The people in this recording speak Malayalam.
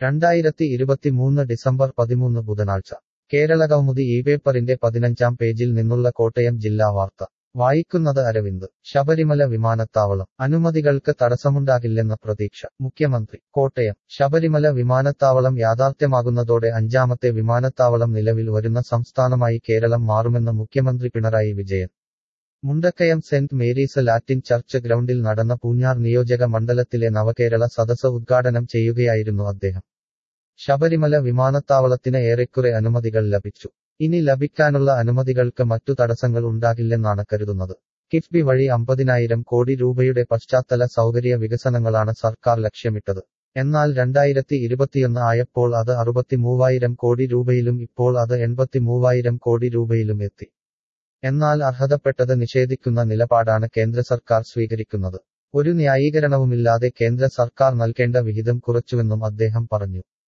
രണ്ടായിരത്തി ഇരുപത്തിമൂന്ന് ഡിസംബർ പതിമൂന്ന് ബുധനാഴ്ച കേരളകൗമുദി ഈ പേപ്പറിന്റെ പതിനഞ്ചാം പേജിൽ നിന്നുള്ള കോട്ടയം ജില്ലാ വാർത്ത വായിക്കുന്നത് അരവിന്ദ് ശബരിമല വിമാനത്താവളം അനുമതികൾക്ക് തടസ്സമുണ്ടാകില്ലെന്ന പ്രതീക്ഷ മുഖ്യമന്ത്രി കോട്ടയം ശബരിമല വിമാനത്താവളം യാഥാർത്ഥ്യമാകുന്നതോടെ അഞ്ചാമത്തെ വിമാനത്താവളം നിലവിൽ വരുന്ന സംസ്ഥാനമായി കേരളം മാറുമെന്ന് മുഖ്യമന്ത്രി Pinarayi Vijayan Mundakkayam saint Mary's Latin church ഗ്രൗണ്ടിൽ നടന്ന പൂഞ്ഞാർ നിയോജക മണ്ഡലത്തിലെ നവകേരള സദസ് ഉദ്ഘാടനം ചെയ്യുകയായിരുന്നു അദ്ദേഹം ശബരിമല വിമാനത്താവളത്തിന് ഏറെക്കുറെ അനുമതികൾ ലഭിച്ചു ഇനി ലഭിക്കാനുള്ള അനുമതികൾക്ക് മറ്റു തടസ്സങ്ങൾ ഉണ്ടാകില്ലെന്നാണ് കരുതുന്നത് കിഫ്ബി വഴി അമ്പതിനായിരം കോടി രൂപയുടെ പശ്ചാത്തല സൗകര്യ വികസനങ്ങളാണ് സർക്കാർ ലക്ഷ്യമിട്ടത് എന്നാൽ രണ്ടായിരത്തി ഇരുപത്തിയൊന്ന് ആയപ്പോൾ അത് അറുപത്തിമൂവായിരം കോടി രൂപയിലും ഇപ്പോൾ അത് എൺപത്തിമൂവായിരം കോടി രൂപയിലും എത്തി എന്നാൽ അർഹതപ്പെട്ടത് നിഷേധിക്കുന്ന നിലപാടാണ് കേന്ദ്ര സർക്കാർ സ്വീകരിക്കുന്നത് ഒരു ന്യായീകരണവുമില്ലാതെ കേന്ദ്ര സർക്കാർ നൽകേണ്ട വിഹിതം കുറച്ചുവെന്നും അദ്ദേഹം പറഞ്ഞു